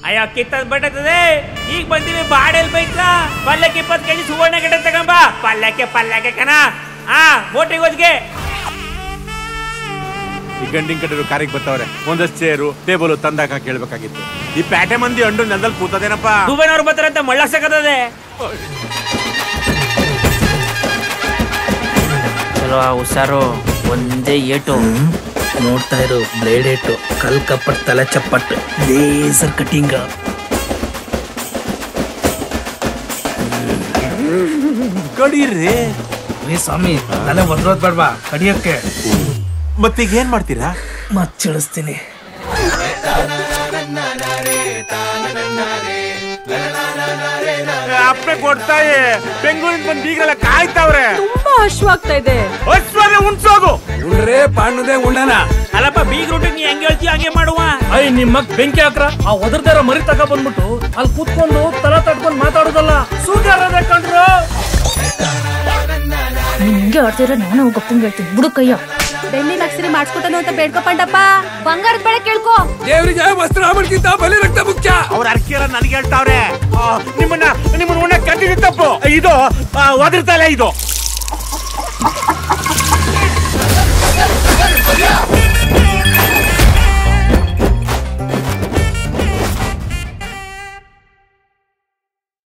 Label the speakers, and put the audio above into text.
Speaker 1: ಅಯ್ಯೋ ಕಿತ್ತದ್ ಬಟ್ಟದೆ ಈಗ ಬಂದಿವಿ ಬಾಡೆಲ್ ಬೈಕ್ಲ ಪಲ್ಯಕ್ಕೆ ಇಪ್ಪತ್ತು ಕೆಜಿ ಸುವರ್ಣ ಗಡ್ಡೆ ತಗೊಂಬ ಪಲ್ಯಕ್ಕೆ ಪಲ್ಯಕ್ಕೆ ಕಣ ಆ ಬೋಟಿಗೆ ಹೋದ್ಗೆ
Speaker 2: ಈ ಗಂಡಿನ ಕಡೆ ಕಾರಿಗೆ ಬರ್ತಾವ್ರೆ ಒಂದಷ್ಟು ಚೇರು ಟೇಬಲ್ ತಂದಾಕ ಕೇಳ್ಬೇಕಾಗಿತ್ತು ಈ ಪ್ಯಾಟೆ ಮಂದಿ ಅಂಡು ನೆಲದಲ್ಲಿ ಕೂತದೇನಪ್ಪ
Speaker 1: ದುಬೈನವ್ರು ಬರ್ತಾರಂತ ಮಳ್ಳ ಸಕತ್ತದೆ
Speaker 3: ಚಲೋ ಹುಷಾರು ಒಂದೇ ಏಟು
Speaker 4: ನೋಡ್ತಾ ಇರು ಬ್ಲೇಡ್ ಏಟು ಕಲ್ ಕಪ್ಪಟ್ ತಲೆ ಚಪ್ಪಟ್ ಲೇಸರ್ ಕಟಿಂಗ್
Speaker 2: ಕಡೀರ್ರಿ
Speaker 4: ರೀ ಸ್ವಾಮಿ ತಲೆ ಒದ್ರೋದ್ ಬೇಡ್ವಾ ಕಡಿಯಕ್ಕೆ
Speaker 2: ಮತ್ತೀಗ ಏನ್ ಮಾಡ್ತೀರಾ
Speaker 4: ಮತ್ ತಿಳಿಸ್ತೀನಿ
Speaker 2: ಅಪ್ಪೆ ಕೊಡ್ತಾಯಿ ಬೆಂಗಳೂರಿಂದ ಬಂದ್ ಬೀಗರೆಲ್ಲ ಕಾಯ್ತಾವ್ರೆ
Speaker 5: ತುಂಬಾ ಹಶ್ವಾಗ್ತಾ ಇದೆ
Speaker 2: ಅಶ್ವರ್ಯ ಉಣ್ಸೋದು
Speaker 4: ಉಳ್ರೆ ಪಾಣದೆ ಉಂಡನ
Speaker 1: ಅಲ್ಲಪ್ಪ ಬೀಗ್ ರೂಟಿಗೆ ನೀ ಹೆಂಗ್ ಹೇಳ್ತೀಯ ಹಂಗೆ ಮಾಡುವ
Speaker 4: ಐ ನಿಮ್ ಮಗ್ ಬೆಂಕಿ ಹಾಕ್ರ ಆ ಒದರ್ದಾರ ಮರಿ ತಗ ಬಂದ್ಬಿಟ್ಟು ಅಲ್ಲಿ ಕೂತ್ಕೊಂಡು ತಲ ತಟ್ಕೊಂಡ್ ಮಾತಾಡೋದಲ್ಲ ಸೂಗಾರದೆ ಕಂಡ್ರು
Speaker 5: ನೀನ್ ಹಿಂಗೆ ಆಡ್ತಿದ್ರೆ ನಾನು ಗಪ್ಪಂಗ್ ಹೇಳ್ತೀನಿ ಬಿಡು ಕಯ್ಯ
Speaker 6: ಬೆಳ್ಳಿ ಅಕ್ಷರಿ ಮಾಡಿಸ್ಕೊಟ್ಟನು ಅಂತ ಬೇಡ್ಕೊಪಂಡಪ್ಪ ಬಂಗಾರದ ಬೆಳೆ ಕೇಳ್ಕೊ
Speaker 4: ದೇವರಿಗೆ ವಸ್ತ್ರ ಆಮಡ್ಕಿಂತ ಬಲಿ ರಕ್ತ ಮುಖ್ಯ
Speaker 2: ಅವ್ರ ಅರ್ಕಿಯಲ್ಲ ನನಗೆ ಹೇಳ್ತಾವ್ರೆ ಆ, ನಿಮ್ಮನ್ನ ನಿಮ್ಮನ್ನ ಉಣ್ಣ ಕಟ್ಟಿದ ತಪ್ಪು ಇದು ಒದರ್ತಾಲೆ ಇದು